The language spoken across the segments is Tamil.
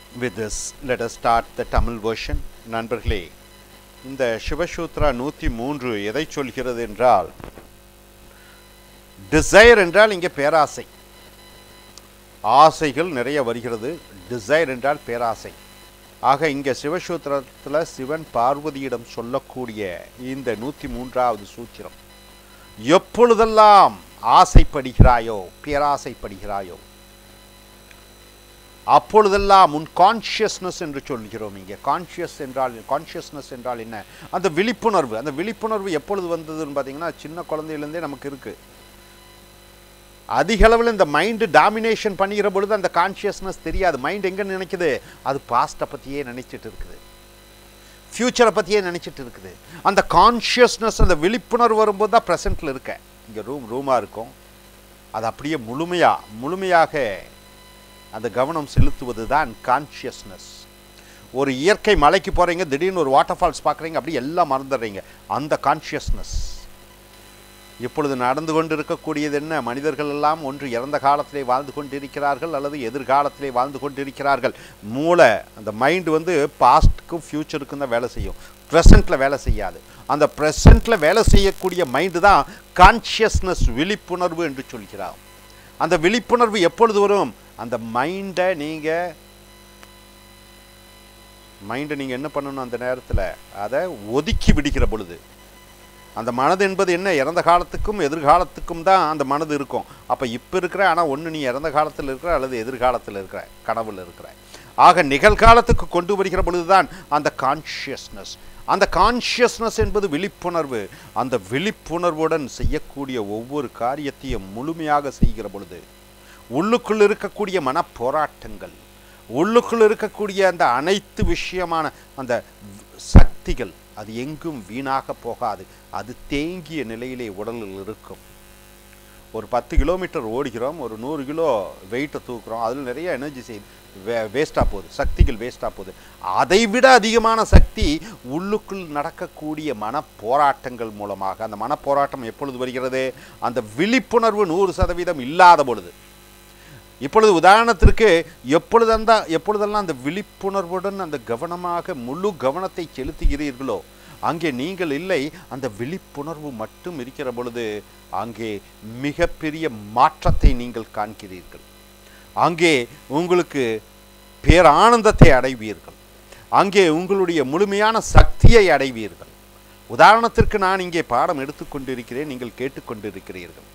With this, let us start the Tamil version. நண்பர்களே இந்த சிவசூத்ரா நூற்றி மூன்று எதை சொல்கிறது என்றால் டிசைர் என்றால் இங்கே பேராசை ஆசைகள் நிறைய வருகிறது டிசைர் என்றால் பேராசை ஆக இங்கே சிவசூத்திரத்தில் சிவன் பார்வதியிடம் சொல்லக்கூடிய இந்த நூற்றி மூன்றாவது சூத்திரம் எப்பொழுதெல்லாம் ஆசைப்படுகிறாயோ பேராசைப்படுகிறாயோ அப்பொழுதெல்லாம் உன் கான்ஷியஸ்னஸ் என்று சொல்கிறோம் இங்கே கான்ஷியஸ் என்றால் கான்ஷியஸ்னஸ் என்றால் என்ன அந்த விழிப்புணர்வு அந்த விழிப்புணர்வு எப்பொழுது வந்ததுன்னு பார்த்தீங்கன்னா சின்ன குழந்தையிலேருந்தே நமக்கு இருக்குது அதிக அளவில் இந்த மைண்டு டாமினேஷன் பண்ணுகிற பொழுது அந்த கான்ஷியஸ்னஸ் தெரியாது மைண்ட் எங்கே நினைக்குது அது பாஸ்ட்டை பற்றியே நினைச்சிட்டு இருக்குது ஃப்யூச்சரை பற்றியே நினச்சிட்டு இருக்குது அந்த கான்ஷியஸ்னஸ் அந்த விழிப்புணர்வு வரும்போது தான் ப்ரெசண்ட்டில் இருக்க இங்கே ரூம் ரூமாக இருக்கும் அது அப்படியே முழுமையாக முழுமையாக அந்த கவனம் செலுத்துவது தான் கான்ஷியஸ்னஸ் ஒரு இயற்கை மலைக்கு போகிறீங்க திடீர்னு ஒரு வாட்டர் ஃபால்ஸ் பார்க்குறீங்க அப்படியே எல்லாம் மறந்துடுறீங்க அந்த கான்ஷியஸ்னஸ் இப்பொழுது நடந்து கொண்டு இருக்கக்கூடியது என்ன மனிதர்கள் எல்லாம் ஒன்று இறந்த காலத்திலே வாழ்ந்து கொண்டிருக்கிறார்கள் அல்லது எதிர்காலத்திலே வாழ்ந்து கொண்டிருக்கிறார்கள் மூளை அந்த மைண்டு வந்து பாஸ்ட்டுக்கும் ஃப்யூச்சருக்கும் தான் வேலை செய்யும் ப்ரெசண்ட்டில் வேலை செய்யாது அந்த ப்ரெசண்ட்டில் வேலை செய்யக்கூடிய மைண்டு தான் கான்ஷியஸ்னஸ் விழிப்புணர்வு என்று சொல்கிறார் அந்த விழிப்புணர்வு எப்பொழுது வரும் அந்த மைண்டை நீங்கள் மைண்டை நீங்கள் என்ன பண்ணணும் அந்த நேரத்தில் அதை ஒதுக்கி விடுகிற பொழுது அந்த மனது என்பது என்ன இறந்த காலத்துக்கும் எதிர்காலத்துக்கும் தான் அந்த மனது இருக்கும் அப்போ இப்போ இருக்கிற ஆனால் ஒன்று நீ இறந்த காலத்தில் இருக்கிற அல்லது எதிர்காலத்தில் இருக்கிற கனவில் இருக்கிற ஆக நிகழ்காலத்துக்கு கொண்டு வருகிற பொழுதுதான் அந்த கான்ஷியஸ்னஸ் அந்த கான்ஷியஸ்னஸ் என்பது விழிப்புணர்வு அந்த விழிப்புணர்வுடன் செய்யக்கூடிய ஒவ்வொரு காரியத்தையும் முழுமையாக செய்கிற பொழுது உள்ளுக்குள் இருக்கக்கூடிய மனப்போராட்டங்கள் உள்ளுக்குள் இருக்கக்கூடிய அந்த அனைத்து விஷயமான அந்த சக்திகள் அது எங்கும் வீணாக போகாது அது தேங்கிய நிலையிலே உடலில் இருக்கும் ஒரு பத்து கிலோமீட்டர் ஓடுகிறோம் ஒரு நூறு கிலோ வெயிட்டை தூக்குறோம் அதில் நிறைய எனர்ஜி செய்யுது வே வேஸ்ட்டாக போகுது சக்திகள் வேஸ்ட்டாக போகுது அதை விட அதிகமான சக்தி உள்ளுக்குள் நடக்கக்கூடிய மன போராட்டங்கள் மூலமாக அந்த மன போராட்டம் எப்பொழுது வருகிறது அந்த விழிப்புணர்வு நூறு சதவீதம் இல்லாத பொழுது இப்பொழுது உதாரணத்திற்கு எப்பொழுது அந்த எப்பொழுதெல்லாம் அந்த விழிப்புணர்வுடன் அந்த கவனமாக முழு கவனத்தை செலுத்துகிறீர்களோ அங்கே நீங்கள் இல்லை அந்த விழிப்புணர்வு மட்டும் இருக்கிற பொழுது அங்கே மிகப்பெரிய மாற்றத்தை நீங்கள் காண்கிறீர்கள் அங்கே உங்களுக்கு பேரானந்தத்தை அடைவீர்கள் அங்கே உங்களுடைய முழுமையான சக்தியை அடைவீர்கள் உதாரணத்திற்கு நான் இங்கே பாடம் எடுத்துக்கொண்டிருக்கிறேன் நீங்கள் கேட்டுக்கொண்டிருக்கிறீர்கள்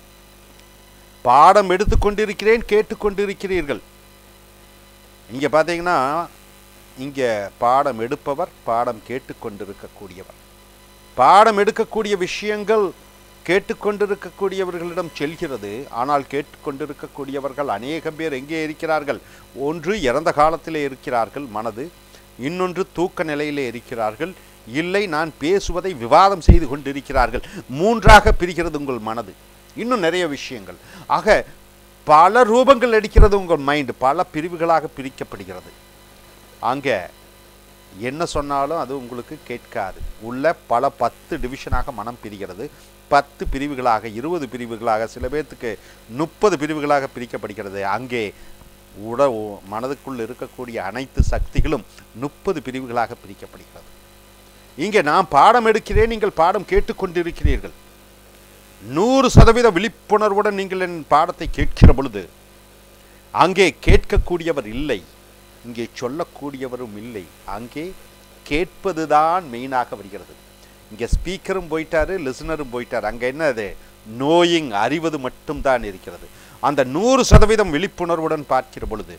பாடம் எடுத்துக்கொண்டிருக்கிறேன் கேட்டுக்கொண்டிருக்கிறீர்கள் இங்கே பார்த்தீங்கன்னா இங்கே பாடம் எடுப்பவர் பாடம் கேட்டுக்கொண்டிருக்கக்கூடியவர் பாடம் எடுக்கக்கூடிய விஷயங்கள் கேட்டுக்கொண்டிருக்கக்கூடியவர்களிடம் செல்கிறது ஆனால் கேட்டுக்கொண்டிருக்கக்கூடியவர்கள் அநேகம் பேர் எங்கே இருக்கிறார்கள் ஒன்று இறந்த காலத்திலே இருக்கிறார்கள் மனது இன்னொன்று தூக்க நிலையிலே இருக்கிறார்கள் இல்லை நான் பேசுவதை விவாதம் செய்து கொண்டிருக்கிறார்கள் மூன்றாக பிரிகிறது உங்கள் மனது இன்னும் நிறைய விஷயங்கள் ஆக பல ரூபங்கள் எடுக்கிறது உங்கள் மைண்டு பல பிரிவுகளாக பிரிக்கப்படுகிறது அங்கே என்ன சொன்னாலும் அது உங்களுக்கு கேட்காது உள்ள பல பத்து டிவிஷனாக மனம் பிரிகிறது பத்து பிரிவுகளாக இருபது பிரிவுகளாக சில பேர்த்துக்கு முப்பது பிரிவுகளாக பிரிக்கப்படுகிறது அங்கே உட மனதுக்குள் இருக்கக்கூடிய அனைத்து சக்திகளும் முப்பது பிரிவுகளாக பிரிக்கப்படுகிறது இங்கே நான் பாடம் எடுக்கிறேன் நீங்கள் பாடம் கேட்டுக்கொண்டிருக்கிறீர்கள் நூறு சதவீத விழிப்புணர்வுடன் நீங்கள் என் பாடத்தை கேட்கிற பொழுது அங்கே கேட்கக்கூடியவர் இல்லை இங்கே சொல்லக்கூடியவரும் இல்லை அங்கே கேட்பதுதான் மெயினாக வருகிறது இங்கே ஸ்பீக்கரும் போயிட்டாரு லிசனரும் போயிட்டார் அங்கே என்ன அது நோயிங் அறிவது மட்டும்தான் இருக்கிறது அந்த நூறு சதவீதம் விழிப்புணர்வுடன் பார்க்கிற பொழுது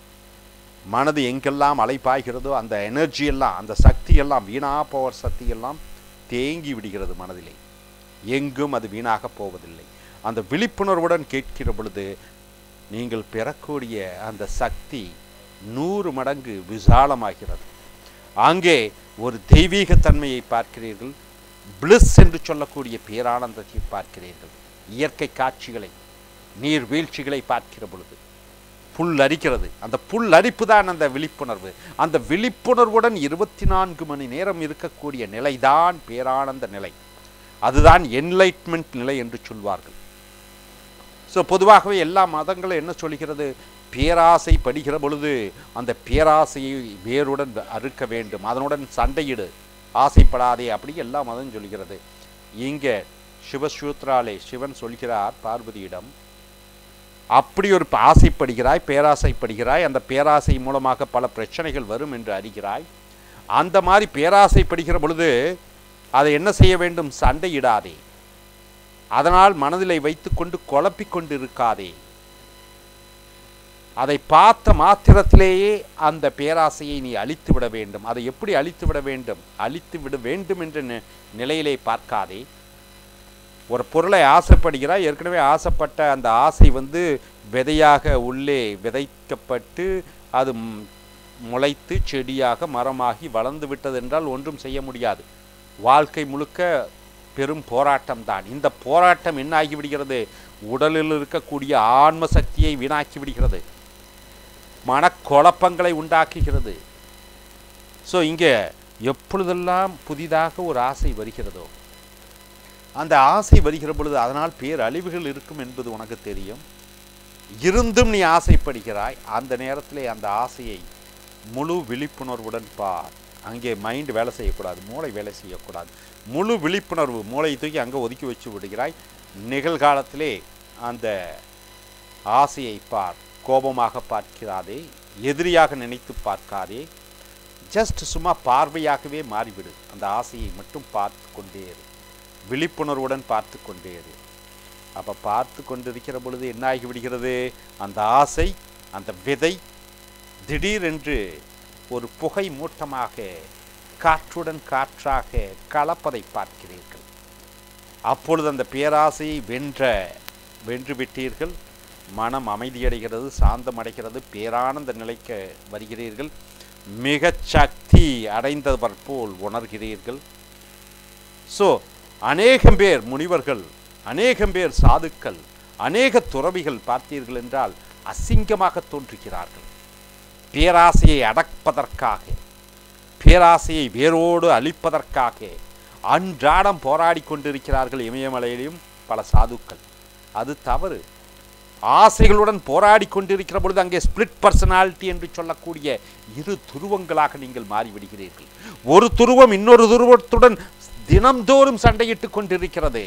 மனது எங்கெல்லாம் அலைப்பாய்கிறதோ அந்த எனர்ஜி எல்லாம் அந்த சக்தி எல்லாம் வீணா போவர் சக்தி எல்லாம் தேங்கி விடுகிறது மனதிலே எங்கும் அது வீணாக போவதில்லை அந்த விழிப்புணர்வுடன் கேட்கிற பொழுது நீங்கள் பெறக்கூடிய அந்த சக்தி நூறு மடங்கு விசாலமாகிறது அங்கே ஒரு தெய்வீகத்தன்மையை பார்க்கிறீர்கள் பிளிஸ் என்று சொல்லக்கூடிய பேரானந்தத்தை பார்க்கிறீர்கள் இயற்கை காட்சிகளை நீர் வீழ்ச்சிகளை பார்க்கிற பொழுது புல் அரிக்கிறது அந்த புல் அரிப்பு தான் அந்த விழிப்புணர்வு அந்த விழிப்புணர்வுடன் இருபத்தி நான்கு மணி நேரம் இருக்கக்கூடிய நிலைதான் பேரானந்த நிலை அதுதான் என்லைட்மெண்ட் நிலை என்று சொல்வார்கள் ஸோ பொதுவாகவே எல்லா மதங்களும் என்ன சொல்கிறது பேராசை படுகிற பொழுது அந்த பேராசையை வேருடன் அறுக்க வேண்டும் அதனுடன் சண்டையிடு ஆசைப்படாதே அப்படி எல்லா மதம் சொல்கிறது இங்கே சிவசூத்ராலே சிவன் சொல்கிறார் பார்வதியிடம் அப்படி ஒரு ஆசைப்படுகிறாய் பேராசைப்படுகிறாய் அந்த பேராசை மூலமாக பல பிரச்சனைகள் வரும் என்று அறிகிறாய் அந்த மாதிரி பேராசைப்படுகிற பொழுது அதை என்ன செய்ய வேண்டும் சண்டையிடாதே அதனால் மனதிலே வைத்துக்கொண்டு குழப்பிக் கொண்டு இருக்காதே அதை பார்த்த மாத்திரத்திலேயே அந்த பேராசையை நீ அழித்து விட வேண்டும் அதை எப்படி அழித்து விட வேண்டும் அழித்து விட வேண்டும் என்ற நி- நிலையிலே பார்க்காதே ஒரு பொருளை ஆசைப்படுகிறாய் ஏற்கனவே ஆசைப்பட்ட அந்த ஆசை வந்து விதையாக உள்ளே விதைக்கப்பட்டு அது ம்- முளைத்து செடியாக மரமாகி வளர்ந்து விட்டது என்றால் ஒன்றும் செய்ய முடியாது வாழ்க்கை முழுக்க பெரும் போராட்டம் தான் இந்த போராட்டம் என்ன ஆகிவிடுகிறது உடலில் இருக்கக்கூடிய ஆன்ம சக்தியை வீணாக்கி விடுகிறது மனக்குழப்பங்களை உண்டாக்குகிறது ஸோ இங்கே எப்பொழுதெல்லாம் புதிதாக ஒரு ஆசை வருகிறதோ அந்த ஆசை வருகிற பொழுது அதனால் பேரழிவுகள் இருக்கும் என்பது உனக்கு தெரியும் இருந்தும் நீ ஆசைப்படுகிறாய் அந்த நேரத்திலே அந்த ஆசையை முழு விழிப்புணர்வுடன் பார் அங்கே மைண்ட் வேலை செய்யக்கூடாது மூளை வேலை செய்யக்கூடாது முழு விழிப்புணர்வு மூளை தூக்கி அங்கே ஒதுக்கி வச்சு விடுகிறாய் நிகழ்காலத்திலே அந்த ஆசையை பார் கோபமாக பார்க்கிறாதே எதிரியாக நினைத்து பார்க்காதே ஜஸ்ட் சும்மா பார்வையாகவே மாறிவிடு அந்த ஆசையை மட்டும் பார்த்து கொண்டே இரு விழிப்புணர்வுடன் பார்த்து கொண்டே இரு அப்போ பார்த்து கொண்டிருக்கிற பொழுது என்ன ஆகி விடுகிறது அந்த ஆசை அந்த விதை திடீரென்று ஒரு புகை மூட்டமாக காற்றுடன் காற்றாக கலப்பதை பார்க்கிறீர்கள் அப்பொழுது அந்த பேராசையை வென்ற வென்று விட்டீர்கள் மனம் அமைதியடைகிறது சாந்தமடைகிறது பேரானந்த நிலைக்கு வருகிறீர்கள் மிகச் சக்தி அடைந்தவர் போல் உணர்கிறீர்கள் ஸோ அநேகம் பேர் முனிவர்கள் அநேகம் பேர் சாதுக்கள் அநேக துறவிகள் பார்த்தீர்கள் என்றால் அசிங்கமாக தோன்றுகிறார்கள் பேராசையை அடப்பதற்காக பேராசையை வேரோடு அழிப்பதற்காக அன்றாடம் போராடி கொண்டிருக்கிறார்கள் இமயமலையிலும் பல சாதுக்கள் அது தவறு ஆசைகளுடன் போராடி கொண்டிருக்கிற பொழுது அங்கே ஸ்பிளிட் பர்சனாலிட்டி என்று சொல்லக்கூடிய இரு துருவங்களாக நீங்கள் மாறிவிடுகிறீர்கள் ஒரு துருவம் இன்னொரு துருவத்துடன் தினம்தோறும் சண்டையிட்டுக் கொண்டிருக்கிறது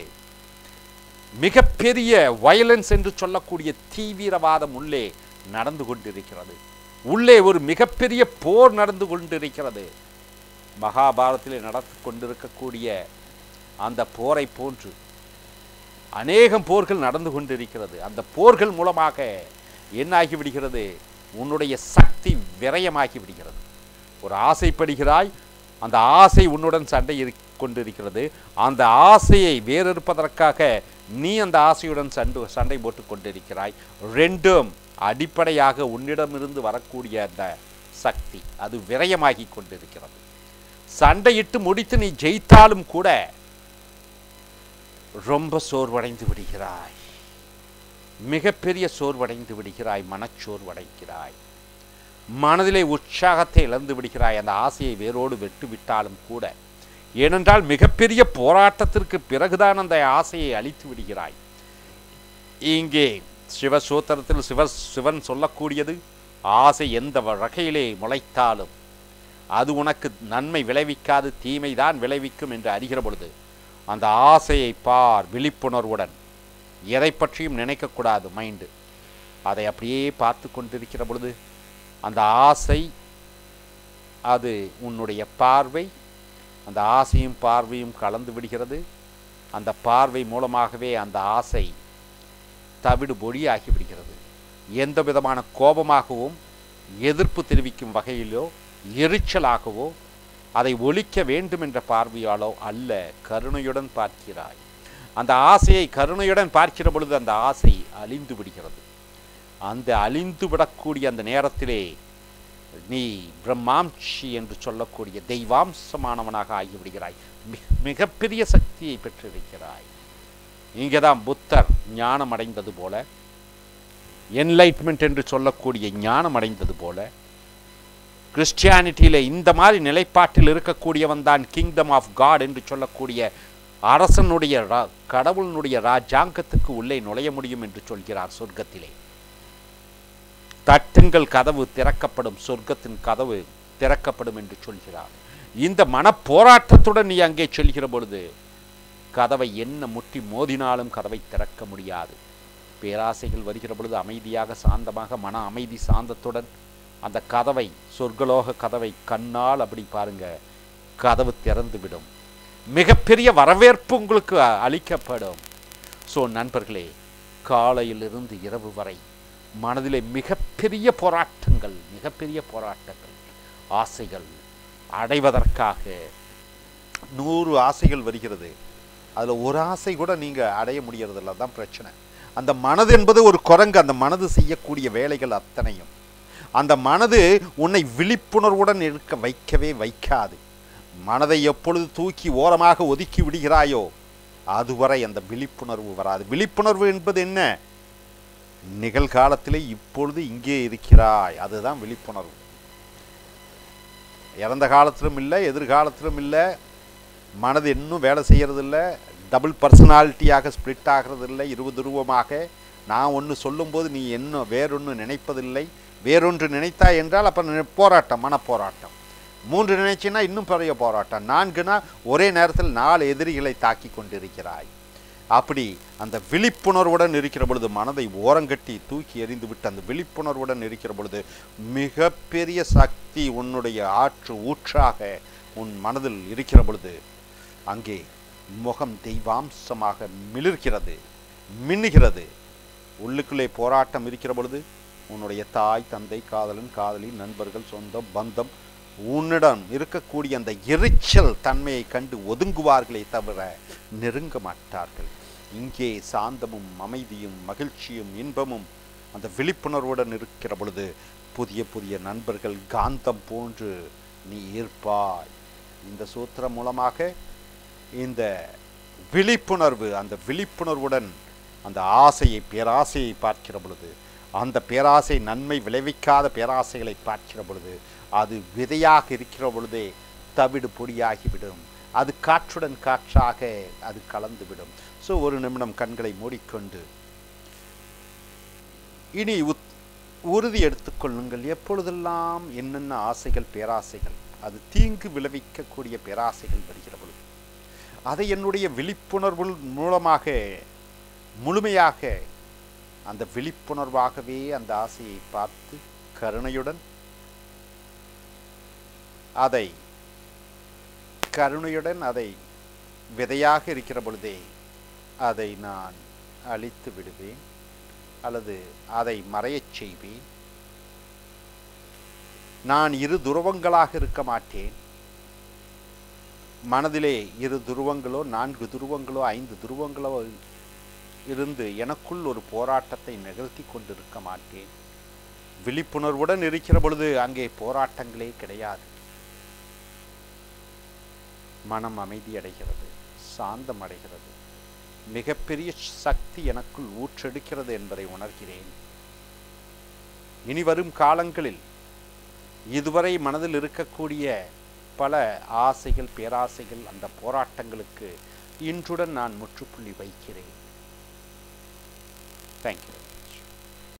மிகப்பெரிய வயலன்ஸ் என்று சொல்லக்கூடிய தீவிரவாதம் உள்ளே நடந்து கொண்டிருக்கிறது உள்ளே ஒரு மிகப்பெரிய போர் நடந்து கொண்டிருக்கிறது மகாபாரதத்திலே நடந்து கொண்டிருக்கக்கூடிய அந்த போரை போன்று அநேகம் போர்கள் நடந்து கொண்டிருக்கிறது அந்த போர்கள் மூலமாக என்ன ஆகிவிடுகிறது உன்னுடைய சக்தி விரயமாகி விடுகிறது ஒரு ஆசைப்படுகிறாய் அந்த ஆசை உன்னுடன் சண்டை இரு- கொண்டிருக்கிறது அந்த ஆசையை வேறறுப்பதற்காக நீ அந்த ஆசையுடன் சண்டு சண்டை போட்டு கொண்டிருக்கிறாய் ரெண்டும் அடிப்படையாக உன்னிடமிருந்து வரக்கூடிய அந்த சக்தி அது விரயமாகி கொண்டிருக்கிறது சண்டையிட்டு முடித்து நீ ஜெயித்தாலும் கூட ரொம்ப சோர்வடைந்து விடுகிறாய் மிகப்பெரிய சோர்வடைந்து விடுகிறாய் மனச்சோர்வடைகிறாய் மனதிலே உற்சாகத்தை இழந்து விடுகிறாய் அந்த ஆசையை வேரோடு வெட்டு விட்டாலும் கூட ஏனென்றால் மிகப்பெரிய போராட்டத்திற்கு பிறகுதான் அந்த ஆசையை அழித்து விடுகிறாய் இங்கே சிவசூத்திரத்தில் சிவ சிவன் சொல்லக்கூடியது ஆசை எந்த வகையிலே முளைத்தாலும் அது உனக்கு நன்மை விளைவிக்காது தீமைதான் விளைவிக்கும் என்று அறிகிற பொழுது அந்த ஆசையை பார் விழிப்புணர்வுடன் எதை பற்றியும் நினைக்கக்கூடாது மைண்டு அதை அப்படியே பார்த்து கொண்டிருக்கிற பொழுது அந்த ஆசை அது உன்னுடைய பார்வை அந்த ஆசையும் பார்வையும் கலந்து விடுகிறது அந்த பார்வை மூலமாகவே அந்த ஆசை தவிடு பொடியாகி விடுகிறது எந்த விதமான கோபமாகவும் எதிர்ப்பு தெரிவிக்கும் வகையிலோ எரிச்சலாகவோ அதை ஒழிக்க வேண்டும் என்ற பார்வையாலோ அல்ல கருணையுடன் பார்க்கிறாய் அந்த ஆசையை கருணையுடன் பார்க்கிற பொழுது அந்த ஆசை அழிந்து விடுகிறது அந்த அழிந்து விடக்கூடிய அந்த நேரத்திலே நீ பிரம்மாம்சி என்று சொல்லக்கூடிய தெய்வாம்சமானவனாக ஆகிவிடுகிறாய் மி- மிகப்பெரிய சக்தியை பெற்றிருக்கிறாய் இங்கே தான் புத்தர் ஞானம் அடைந்தது போல என்லைட்மெண்ட் என்று சொல்லக்கூடிய ஞானம் அடைந்தது போல கிறிஸ்டியானிட்டியில் இந்த மாதிரி நிலைப்பாட்டில் இருக்கக்கூடியவன் தான் கிங்டம் ஆஃப் காட் என்று சொல்லக்கூடிய அரசனுடைய ரா- கடவுளினுடைய ராஜாங்கத்துக்கு உள்ளே நுழைய முடியும் என்று சொல்கிறார் சொர்க்கத்திலே தட்டுங்கள் கதவு திறக்கப்படும் சொர்க்கத்தின் கதவு திறக்கப்படும் என்று சொல்கிறார் இந்த மனப்போராட்டத்துடன் நீ அங்கே செல்கிற பொழுது கதவை என்ன முட்டி மோதினாலும் கதவை திறக்க முடியாது பேராசைகள் வருகிற பொழுது அமைதியாக சாந்தமாக மன அமைதி சாந்தத்துடன் அந்த கதவை சொர்க்கலோக கதவை கண்ணால் அப்படி பாருங்க கதவு திறந்து விடும் மிகப்பெரிய வரவேற்பு உங்களுக்கு அ- அளிக்கப்படும் ஸோ நண்பர்களே காலையிலிருந்து இரவு வரை மனதிலே மிகப்பெரிய போராட்டங்கள் மிகப்பெரிய போராட்டங்கள் ஆசைகள் அடைவதற்காக நூறு ஆசைகள் வருகிறது அதில் ஒரு ஆசை கூட நீங்கள் அடைய முடியறதில்ல தான் பிரச்சனை அந்த மனது என்பது ஒரு குரங்கு அந்த மனது செய்யக்கூடிய வேலைகள் அத்தனையும் அந்த மனது உன்னை விழிப்புணர்வுடன் இருக்க வைக்கவே வைக்காது மனதை எப்பொழுது தூக்கி ஓரமாக ஒதுக்கி விடுகிறாயோ அதுவரை அந்த விழிப்புணர்வு வராது விழிப்புணர்வு என்பது என்ன நிகழ்காலத்திலே இப்பொழுது இங்கே இருக்கிறாய் அதுதான் விழிப்புணர்வு இறந்த காலத்திலும் இல்லை எதிர்காலத்திலும் இல்லை மனது இன்னும் வேலை செய்யறதில்ல டபுள் பர்சனாலிட்டியாக ஸ்ப்ளிட் ஆகிறது இல்லை இருபதுருவமாக நான் ஒன்று சொல்லும்போது நீ என்ன வேறொன்று நினைப்பதில்லை வேறொன்று நினைத்தாய் என்றால் அப்போ போராட்டம் மனப்போராட்டம் மூன்று நினைச்சின்னா இன்னும் பெரிய போராட்டம் நான்குனா ஒரே நேரத்தில் நாலு எதிரிகளை தாக்கி கொண்டிருக்கிறாய் அப்படி அந்த விழிப்புணர்வுடன் இருக்கிற பொழுது மனதை ஓரங்கட்டி தூக்கி எறிந்து விட்டு அந்த விழிப்புணர்வுடன் இருக்கிற பொழுது மிகப்பெரிய சக்தி உன்னுடைய ஆற்று ஊற்றாக உன் மனதில் இருக்கிற பொழுது அங்கே முகம் தெய்வாம்சமாக மிளிர்கிறது மின்னுகிறது உள்ளுக்குள்ளே போராட்டம் இருக்கிற பொழுது உன்னுடைய தாய் தந்தை காதலன் காதலி நண்பர்கள் சொந்தம் பந்தம் உன்னிடம் இருக்கக்கூடிய அந்த எரிச்சல் தன்மையை கண்டு ஒதுங்குவார்களே தவிர நெருங்க மாட்டார்கள் இங்கே சாந்தமும் அமைதியும் மகிழ்ச்சியும் இன்பமும் அந்த விழிப்புணர்வுடன் இருக்கிற பொழுது புதிய புதிய நண்பர்கள் காந்தம் போன்று நீ ஈர்ப்பாய் இந்த சூத்திரம் மூலமாக இந்த விழிப்புணர்வு அந்த விழிப்புணர்வுடன் அந்த ஆசையை பேராசையை பார்க்கிற பொழுது அந்த பேராசை நன்மை விளைவிக்காத பேராசைகளை பார்க்கிற பொழுது அது விதையாக இருக்கிற பொழுதே தவிடு பொடியாகிவிடும் அது காற்றுடன் காற்றாக அது கலந்துவிடும் ஸோ ஒரு நிமிடம் கண்களை மூடிக்கொண்டு இனி உத் உறுதி எடுத்துக்கொள்ளுங்கள் எப்பொழுதெல்லாம் என்னென்ன ஆசைகள் பேராசைகள் அது தீங்கு விளைவிக்கக்கூடிய பேராசைகள் வருகிற பொழுது அதை என்னுடைய விழிப்புணர்வு மூலமாக முழுமையாக அந்த விழிப்புணர்வாகவே அந்த ஆசையை பார்த்து கருணையுடன் அதை கருணையுடன் அதை விதையாக இருக்கிற பொழுதே அதை நான் அழித்து விடுவேன் அல்லது அதை மறையச் செய்வேன் நான் இரு துருவங்களாக இருக்க மாட்டேன் மனதிலே இரு துருவங்களோ நான்கு துருவங்களோ ஐந்து துருவங்களோ இருந்து எனக்குள் ஒரு போராட்டத்தை நிகழ்த்தி கொண்டிருக்க மாட்டேன் விழிப்புணர்வுடன் இருக்கிற பொழுது அங்கே போராட்டங்களே கிடையாது மனம் அமைதி அடைகிறது சாந்தம் அடைகிறது மிகப்பெரிய சக்தி எனக்குள் ஊற்றெடுக்கிறது என்பதை உணர்கிறேன் இனி வரும் காலங்களில் இதுவரை மனதில் இருக்கக்கூடிய பல ஆசைகள் பேராசைகள் அந்த போராட்டங்களுக்கு இன்றுடன் நான் முற்றுப்புள்ளி வைக்கிறேன் தேங்க்யூ